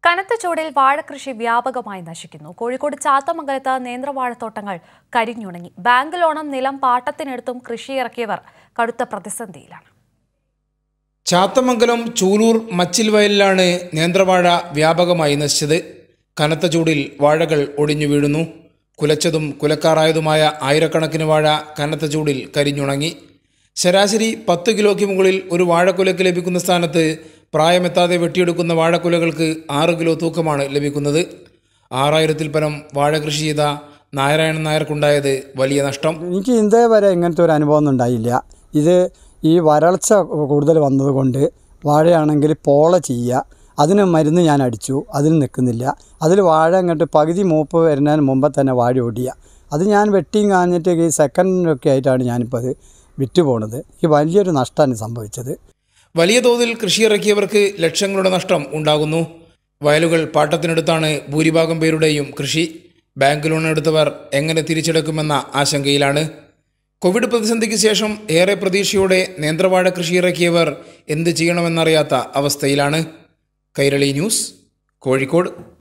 കനത്ത ചൂടിൽ വാഴകൃഷി വ്യാപകമായി നശിക്കുന്നു കോഴിക്കോട് ചാത്തമംഗലത്ത് നേന്ത്രവാഴത്തോട്ടങ്ങൾ കരിഞ്ഞുണങ്ങി ബാങ്ക് ലോണും നിലം പാട്ടത്തിനെടുത്തും കൃഷി ഇറക്കിയവർ കടുത്ത പ്രതിസന്ധിയിലാണ് ചാത്തമംഗലം ചൂലൂർ മച്ചിൽ വയലിലാണ് നേന്ത്രവാഴ വ്യാപകമായി നശിച്ചത് കനത്ത ചൂടിൽ വാഴകൾ ഒടിഞ്ഞു വീഴുന്നു കുലച്ചതും കുലക്കാറായതുമായ ആയിരക്കണക്കിന് വാഴ കനത്ത ചൂടിൽ കരിഞ്ഞുണങ്ങി ശരാശരി പത്ത് കിലോയ്ക്ക് മുകളിൽ ഒരു വാഴക്കുലയ്ക്ക് ലഭിക്കുന്ന സ്ഥാനത്ത് പ്രായമെത്താതെ വെട്ടിയെടുക്കുന്ന വാഴക്കുലകൾക്ക് ആറ് കിലോ തൂക്കമാണ് ലഭിക്കുന്നത് ആറായിരത്തിൽ പരം വാഴ കൃഷി ചെയ്ത നാരായണൻ നായർക്കുണ്ടായത് വലിയ നഷ്ടം എനിക്ക് ഇതേ വരെ ഇങ്ങനത്തെ ഒരു അനുഭവം ഒന്നും ഉണ്ടായില്ല ഇത് ഈ വരൾച്ച കൂടുതൽ വന്നതുകൊണ്ട് വാഴയാണെങ്കിൽ പോള ചെയ്യുക അതിന് മരുന്ന് ഞാൻ അടിച്ചു അതിന് നിൽക്കുന്നില്ല അതിൽ വാഴ അങ്ങോട്ട് പകുതി മൂപ്പ് വരുന്നതിന് മുമ്പ് തന്നെ വാഴ ഒടിയുക അത് ഞാൻ വെട്ടിയും കാഞ്ഞിട്ട് ഈ സെക്കൻഡിലൊക്കെ ആയിട്ടാണ് ഞാനിപ്പോൾ അത് വിറ്റ് പോണത് ഈ വലിയൊരു നഷ്ടമാണ് സംഭവിച്ചത് വലിയ തോതിൽ കൃഷിയിറക്കിയവർക്ക് ലക്ഷങ്ങളുടെ നഷ്ടം ഉണ്ടാകുന്നു വയലുകൾ പാട്ടത്തിനെടുത്താണ് ഭൂരിഭാഗം പേരുടെയും കൃഷി ബാങ്ക് ലോൺ എടുത്തവർ എങ്ങനെ തിരിച്ചെടുക്കുമെന്ന ആശങ്കയിലാണ് കോവിഡ് പ്രതിസന്ധിക്ക് ശേഷം ഏറെ പ്രതീക്ഷയോടെ നേന്ത്രവാഴ കൃഷി ഇറക്കിയവർ എന്ത് ചെയ്യണമെന്നറിയാത്ത അവസ്ഥയിലാണ് കൈരളി ന്യൂസ് കോഴിക്കോട്